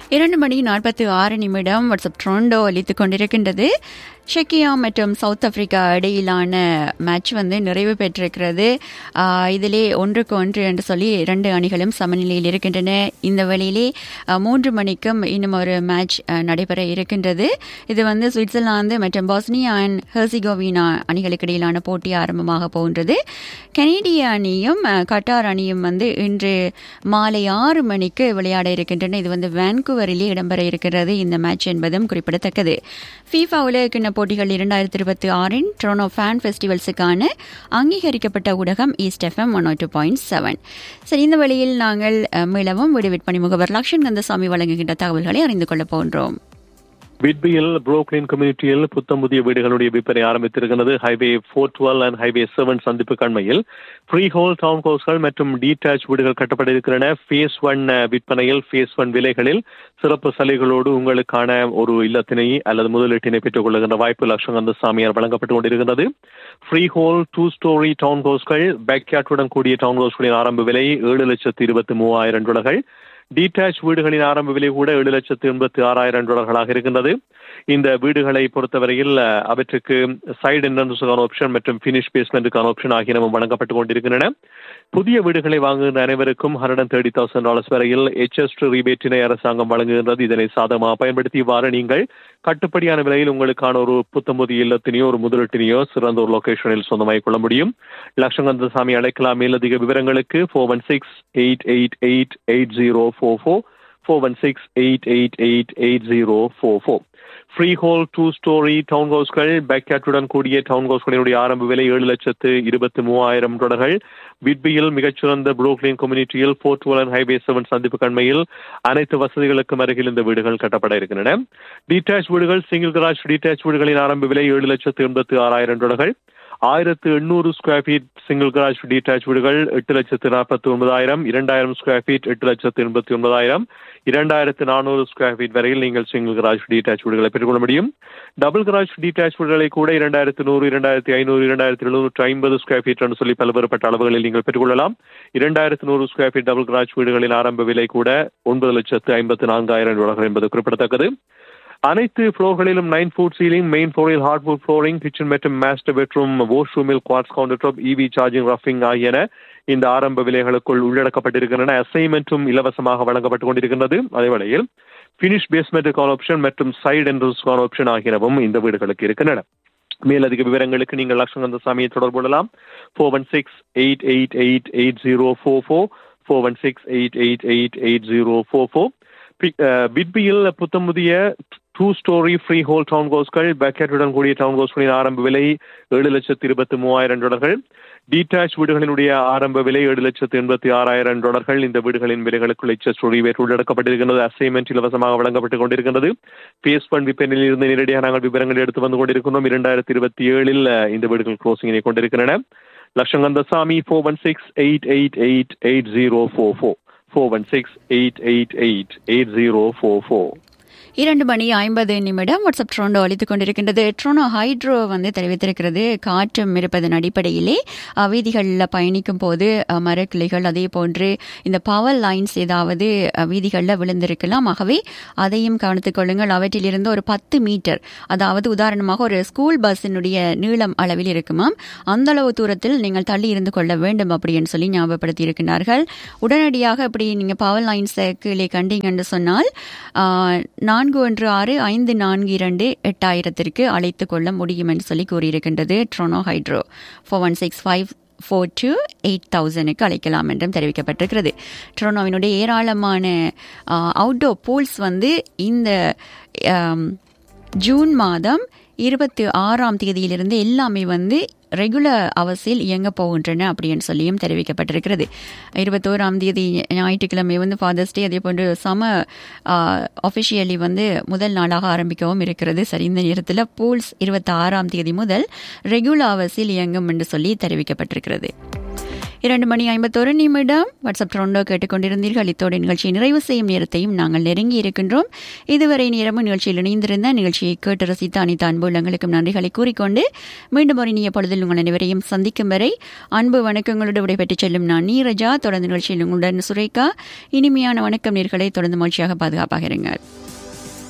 இரண்டு மணி நாற்பத்தி ஆறு நிமிடம் வாட்ஸ்அப் ட்ரோண்டோ அளித்துக் கொண்டிருக்கின்றது ஷெக்கியா மற்றும் சவுத் ஆப்பிரிக்கா இடையிலான மேட்ச் வந்து நிறைவு பெற்றிருக்கிறது ஆஹ் இதிலே ஒன்றுக்கு ஒன்று என்று சொல்லி இரண்டு அணிகளும் சமநிலையில் இருக்கின்றன இந்த வேளையிலே ஆஹ் மூன்று மணிக்கும் இன்னும் ஒரு மேட்ச் ஆஹ் நடைபெற இருக்கின்றது இது வந்து சுவிட்சர்லாந்து மற்றும் பாஸ்னியா அண்ட் ஹெர்சிகோவினா அணிகளுக்கு இடையிலான போட்டி ஆரம்பமாக போகின்றது கனேடிய அணியும் ஆஹ் கட்டார் அணியும் வந்து இன்று மாலை ஆறு மணிக்கு விளையாட இருக்கின்றன இது வந்து வான்கூவரிலே இடம்பெற இருக்கிறது இந்த மேட்ச் என்பதும் குறிப்பிடத்தக்கது ஃபீஃபா உலகக்கிண்ண போட்டிகள் இரண்டாயிரத்தி இருபத்தி ஆறின் ட்ரோனோ ஃபேன் ஃபெஸ்டிவல்ஸுக்கான அங்கீகரிக்கப்பட்ட ஊடகம் east F M one two point seven சரி இந்த வழியில் நாங்கள் அஹ், மீளவும் வீடு விற்பனை முகவர் லக்ஷ்மண் கந்தசாமி வழங்குகின்ற தகவல்களை அறிந்து கொள்ளப் போன்றோம் விட்பியில் புரோக்லின் கம்யூனிட்டியில் புத்தம் புதிய வீடுகளுடைய விற்பனை ஆரம்பித்திருக்கிறது highway four twelve and highway seven சந்திப்பு கண்மையில் ஃப்ரீ ஹோல் டவுன் ஹவுஸ்கள் மற்றும் டீடாச் வீடுகள் கட்டப்பட இருக்கின்றன ஃபேஸ் ஒன் விற்பனையில் ஃபேஸ் ஒன் விலைகளில் சிறப்பு சலுகைகளோடு உங்களுக்கான ஒரு இல்லத்தினை அல்லது முதலீட்டினை பெற்றுக் கொள்ளுகின்ற வாய்ப்பு லட்சங்கந்த சாமியார் வழங்கப்பட்டு கொண்டிருக்கிறது freehold two storey town ஹவுஸ்கள் பேக்யாட்டுடன் கூடிய டவுன் ஹவுஸ்களின் ஆரம்ப விலை ஏழு லட்சத்து இருபத்தி மூவாயிரம் டாலர்கள் டீடாச் வீடுகளின் ஆரம்ப விலை கூட ஏழு லட்சத்து எண்பத்தி ஆறாயிரம் டாலர்களாக இருக்கின்றது இந்த வீடுகளை பொறுத்தவரையில் அஹ், அவற்றுக்கு சைடு என்ட்ரன்ஸுக்கான ஆப்ஷன் மற்றும் பினிஷ் பேஸ்மெண்ட்டுக்கான ஆப்ஷன் ஆகியனவும் வழங்கப்பட்டுக் கொண்டிருக்கின்றன புதிய வீடுகளை வாங்குகின்ற அனைவருக்கும் hundred and thirty thousand dollars வரையில் எச்எஸ்ட் ரீபேட்டினை அரசாங்கம் வழங்குகின்றது இதனை சாதகமாக பயன்படுத்தி இவ்வாறு நீங்கள் கட்டுப்படியான விலையில் உங்களுக்கான ஒரு புத்தம்புதிய இல்லத்தினையோ ஒரு முதலீட்டினையோ சிறந்த ஒரு லொகேஷனில் சொந்தமாகிக் கொள்ள முடியும் லட்சங்கந்த சாமி அழைக்கலாம் மேலதிக விவரங்களுக்கு four one six eight eight eight eight zero four four four one six eight eight eight eight zero four four freehold two storey town ஹவுஸ்கள் பேக்யாட்டுடன் கூடிய டவுன் ஹவுஸ்களினுடைய ஆரம்ப விலை ஏழு லட்சத்து இருபத்தி மூவாயிரம் டாலர்கள் விட்பியில் மிகச்சிறந்த புரோக்லின் கம்யூனிட்டியில் போர்ட் வலன் ஹைவே செவன் சந்திப்பு கண்மையில் அனைத்து வசதிகளுக்கும் அருகில் இந்த வீடுகள் கட்டப்பட இருக்கின்றன டீடாச் வீடுகள் சிங்கிள் கராஜ் டீடாச் வீடுகளின் ஆரம்ப விலை ஏழு லட்சத்து எண்பத்தி ஆறாயிரம் டாலர்கள் ஆயிரத்து எண்ணூறு square feet single garage detached வீடுகள் எட்டு லட்சத்து நாற்பத்தி ஒன்பதாயிரம் இரண்டாயிரம் ஸ்கொயர் ஃபீட் எட்டு லட்சத்து எண்பத்தி ஒன்பதாயிரம் இரண்டாயிரத்து நானூறு ஸ்கொயர் ஃபீட் வரையில் நீங்கள் சிங்கிள் கராஜ் டீடாச் வீடுகளை பெற்றுக்கொள்ள முடியும் டபுள் கராஜ் டீடாச் வீடுகளை கூட இரண்டாயிரத்து நூறு இரண்டாயிரத்தி ஐநூறு இரண்டாயிரத்தி எழுநூற்று ஐம்பது ஸ்கொயர் ஃபீட் என்று சொல்லி பல்வேறுபட்ட அளவுகளில் நீங்கள் பெற்றுக்கொள்ளலாம் இரண்டாயிரத்து நூறு ஸ்கொயர் ஃபீட் டபுள் கராஜ் வீடுகளின் ஆரம்ப விலை கூட ஒன்பது லட்சத்து ஐம்பத்து நான்காயிரம் டாலர்கள் என்பது குறிப்பிடத்தக்கது அனைத்து ஃப்ளோர்களிலும் நைன் ஃபுட் சீலிங் மெயின் ஃப்ளோரில் ஹார்ட்வுட் ஃப்ளோரிங் கிச்சன் மற்றும் மாஸ்டர் பெட்ரூம் வாஷ்ரூமில் quartz counter top E V charging ரஃபிங் ஆகியன இந்த ஆரம்ப விலைகளுக்குள் உள்ளடக்கப்பட்டிருக்கின்றன அசைன்மெண்ட்டும் இலவசமாக வழங்கப்பட்டுக் கொண்டிருக்கின்றது அதே வேளையில் பினிஷ் பேஸ்மெண்ட்டுக்கான ஆப்ஷன் மற்றும் சைடு என்ட்ரன்ஸ்க்கான ஆப்ஷன் ஆகியனவும் இந்த வீடுகளுக்கு இருக்கின்றன மேலதிக விவரங்களுக்கு நீங்கள் லட்சங்கந்த சாமியை தொடர்பு கொள்ளலாம் four one six eight eight eight eight zero four four four one six eight eight eight eight zero four four பிட்பியில் புத்தமுதிய two storey freehold town ஹவுஸ்கள் பேக்கெட்டுடன் கூடிய டவுன் ஹவுஸ்களின் ஆரம்ப விலை ஏழு லட்சத்து இருபத்தி மூவாயிரம் டாலர்கள் டீடாச் வீடுகளினுடைய ஆரம்ப விலை ஏழு லட்சத்து எண்பத்தி ஆறாயிரம் டாலர்கள் இந்த வீடுகளின் விலைகளுக்குள் எச்எஸ் ரீவேட் உள்ளடக்கப்பட்டிருக்கிறது அசைன்மெண்ட் இலவசமாக வழங்கப்பட்டுக் கொண்டிருக்கிறது பேஸ் பண்ட் விற்பனையில் இருந்து நேரடியாக நாங்கள் விவரங்கள் எடுத்து வந்து கொண்டிருக்கிறோம் இரண்டாயிரத்தி இருபத்தி ஏழில் இந்த வீடுகள் க்ளோசிங்கினை கொண்டிருக்கின்றன லட்சங்கந்த சாமி four one six eight eight eight eight zero four four four one six eight eight eight eight zero four four இரண்டு மணி ஐம்பது நிமிடம் வாட்ஸ்அப் ட்ரோண்டோ அளித்துக் கொண்டிருக்கின்றது ட்ரோனோ ஹைட்ரோ வந்து தெரிவித்திருக்கிறது காற்றும் இருப்பதன் அடிப்படையிலே அஹ், வீதிகளில் பயணிக்கும் போது அஹ், மரக்கிளைகள் அதே போன்று இந்த பவர் லைன்ஸ் ஏதாவது அஹ், வீதிகளில் விழுந்திருக்கலாம் ஆகவே அதையும் கவனித்துக் கொள்ளுங்கள் அவற்றிலிருந்து ஒரு பத்து மீட்டர் அதாவது உதாரணமாக ஒரு ஸ்கூல் பஸ்ஸினுடைய நீளம் அளவில் இருக்குமாம் அந்த அளவு தூரத்தில் நீங்கள் தள்ளி இருந்து கொள்ள வேண்டும் அப்படின்னு சொல்லி ஞாபகப்படுத்தி இருக்கின்றார்கள் உடனடியாக இப்படி நீங்கள் பவர் லைன்ஸை கீழே கண்டீங்கன்னு சொன்னால் ஆஹ், நான்கு ஒன்று ஆறு ஐந்து நான்கு இரண்டு எட்டாயிரத்திற்கு அழைத்து கொள்ள முடியும் என்று சொல்லி கூறியிருக்கின்றது Toronto hydro four one six five four two eight தௌசண்ட்க்கு அழைக்கலாம் என்றும் தெரிவிக்கப்பட்டிருக்கிறது ட்ரோனோவினுடைய ஏராளமான அவுட்டோர் பூல்ஸ் வந்து இந்த ஆம், ஜூன் மாதம் இருபத்தி ஆறாம் தேதியிலிருந்து எல்லாமே வந்து ரெகுலர் அவர்ஸில் இயங்க போகின்றன அப்படின்னு சொல்லியும் தெரிவிக்கப்பட்டிருக்கிறது இருபத்தோராம் தேதி ஞாயிற்றுக்கிழமை வந்து ஃபாதர்ஸ் டே அதே போன்று சம ஒஃபிஷியலி வந்து முதல் நாளாக ஆரம்பிக்கவும் இருக்கிறது சரி இந்த நேரத்தில் பூல்ஸ் இருபத்தி ஆறாம் தேதி முதல் ரெகுலர் அவர்ஸில் இயங்கும் என்று சொல்லி தெரிவிக்கப்பட்டிருக்கிறது இரண்டு மணி ஐம்பத்தொரு நிமிடம் வாட்ஸ்அப் ட்ரோண்டோ கேட்டுக்கொண்டிருந்தீர்கள் இத்தோடு நிகழ்ச்சியை நிறைவு செய்யும் நேரத்தையும் நாங்கள் நெருங்கி இருக்கின்றோம் இதுவரை நேரமும் நிகழ்ச்சியில் இணைந்திருந்த நிகழ்ச்சியை கேட்டு ரசித்த அனைத்து அன்பு உள்ளங்களுக்கும் நன்றிகளை கூறிக்கொண்டு மீண்டும் ஒரு இனிய பொழுதில் உங்கள் அனைவரையும் சந்திக்கும் வரை அன்பு வணக்கங்களோடு விடைபெற்றுச் செல்லும் நான் நீரஜா தொடர்ந்து நிகழ்ச்சியில் உங்களுடன் சுரேகா இனிமையான வணக்கம் நேர்களை தொடர்ந்து மகிழ்ச்சியாக பாதுகாப்பாக இருங்கள்